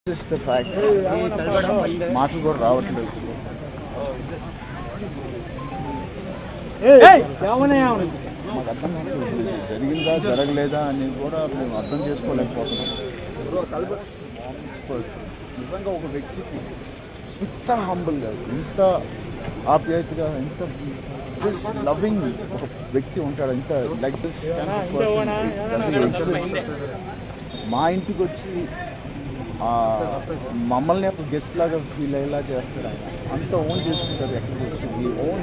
This is the fact. మాటలు కూడా రావట్లేదు మాకు అర్థం కావట్లేదు. ఇది జరిగిందా జరగలేదా అని కూడా మేము అర్థం చేసుకోలేకపోతున్నాం Person. నిజంగా ఒక వ్యక్తికి ఇంత హంబుల్గా ఇంత ఆప్యాయతగా ఇంత దిస్ లవింగ్ ఒక వ్యక్తి ఉంటాడు ఇంత లైక్ దిస్ మా ఇంటికి వచ్చి ఆ, మమ్మల్ని ఒక గెస్ట్ లాగా ఫీల్ అయ్యేలా చేస్తారు ఆయన అంత ఓన్ చేసుకుంటారు ఎక్కడికి వచ్చి ఈ ఓన్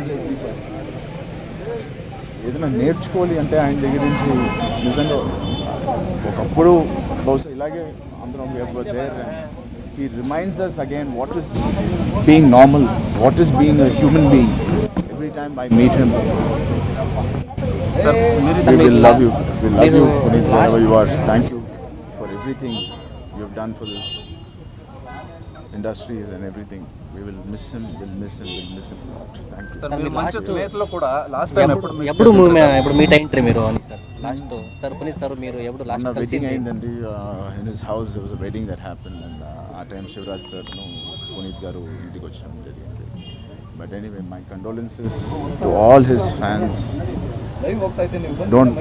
ఏదైనా నేర్చుకోవాలి అంటే ఆయన దగ్గర నుంచి నిజంగా ఒకప్పుడు బహుశా ఇలాగే అందరం there he reminds us again what is being normal what is being a human being every time I meet him We will love you. We love you, Puneet, wherever you are. Thank you for everything you have done for this industries and everything. We will miss him. We'll miss him. We'll miss him a lot. Thank you. Sir, మీరు మంచి last- స్నేహితులు కూడా last time ఎప్పుడు ఎప్పుడు ఎప్పుడు మీ- ఎప్పుడు meet అయింటారు మీరు అని sir last sir Puneeth sir మీరు ఎప్పుడు మొన్న లాస్ట్ కలిసి వెడ్డింగ్ అయిందండి in his house was a wedding that happen and ఆ టైం శివరాజ్ సార్ను పునీత్ గారు ఇంటికి వచ్చాము జరిగింది but anyway my condolences to all his fans don't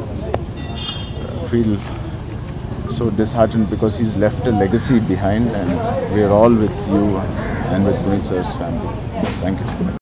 feel so disheartened because he's left a legacy behind and we're all with you and with Puneet sir's family. Thank you.